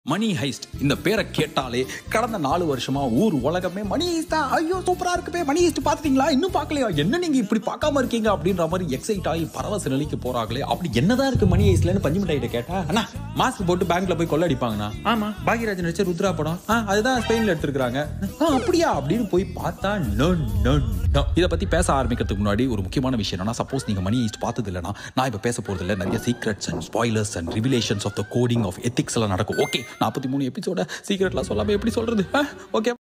மணி heist இந்த பேரை கேட்டாலே கடந்த நாலு வருஷமா ஊர் உலகமே மணி ஹைஸ்ட் தான் ஐயோ சூப்பரா இருக்குப்பே மணி ஹைஸ்ட் பாத்துட்டீங்களா இன்னும் பார்க்கலையா என்ன நீங்க இப்படி பார்க்காம இருக்கீங்க அப்படின்ற மாதிரி எக்ஸைட் ஆகி பரவச நிலைக்கு போறாங்களே அப்படி என்னதான் இருக்கு மணி ஹைஸ்ட்லன்னு பஞ்சு மிட்டாயிட்ட கேட்டா அண்ணா மாஸ்க் போட்டு பேங்க்ல போய் கொள்ளடிப்பாங்கண்ணா ஆமா பாக்யராஜ் நடிச்ச ருத்ரா படம் ஆ, அதுதான் ஸ்பெயின்ல எடுத்திருக்காங்க ஆ, அப்படியா அப்படின்னு போய் பார்த்தா நோ நோ நோ இதை பத்தி பேச ஆரம்பிக்கிறதுக்கு முன்னாடி ஒரு முக்கியமான விஷயம் என்னன்னா சப்போஸ் நீங்க மணி ஹைஸ்ட் பார்த்தது இல்லைன்னா நான் இப்ப பேச போறது இல்லை நிறைய secrets and spoilers and revelations of the coding of ethics எல்லாம் நடக்கும் ஓகே நாற்பத்தி மூணு எபிசோட சீக்ரெட்லாம் சொல்லாம எப்படி சொல்றது ஓகே